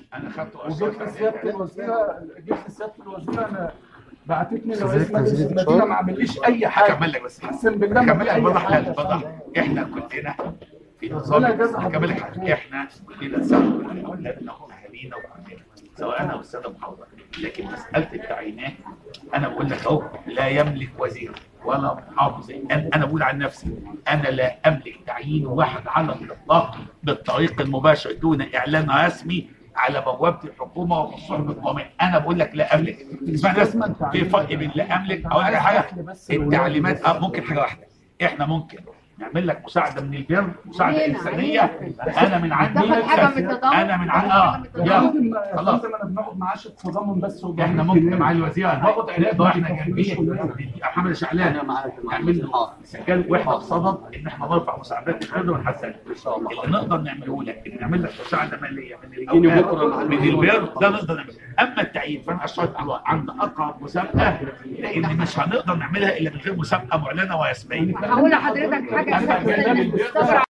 انا خدت وجيت لسياده الوزيره جيت لسياده الوزيره انا بعتتني تزريق- لرئيس مجلس تزريق المدينه شغل. ما عمليش اي حاجه هكمل لك بس اقسم بالله ما هكمل في لك اي بضح حاجه لك بضح احنا كلنا في نظام ولا جزء هكمل لك حضرتك. حاجة. احنا كلنا سوا اولادنا واهالينا وكلنا سواء انا والساده المحافظه لكن مساله التعيينات انا بقول لك اهو لا يملك وزير ولا محافظ انا أنا بقول عن نفسي انا لا املك تعيين واحد على الاطلاق بالطريق المباشر دون اعلان رسمي على بوابه الحكومه وفي الصحف القوميه انا بقول لك لا املك اسمعني بس في فرق بين لا املك او حاجه حاجه التعليمات اه ممكن حاجه واحده احنا ممكن نعمل لك مساعده من البر مساعده هنا، انسانيه هنا. انا من عندي تاخد حاجة من التضامن؟ انا من عندي تاخد حاجة اه من يا التضامن؟ يلا فندم يا خلاص فندم انا بناخد معاش التضامن بس وضمان احنا ممكن الجنيه. مع الوزير باخد علاج نقعد احنا ما بيكفيش جنبيه ولا. محمد شعلان نعمل له سجل واحنا بصدد ان احنا نرفع مساعدات الخدمه ونحسنها ان شاء الله اللي نقدر نعمله لك ان نعمل لك مساعده ماليه من الجواب من البر ده نقدر نعمله اما التعيين فانا اشترط على عند اقرب مسابقه لان مش هنقدر نعملها الا من غير مسابقه معلنه ورسميه هقول لحضرتك حاجه أما أساسية. البرنامج الثورة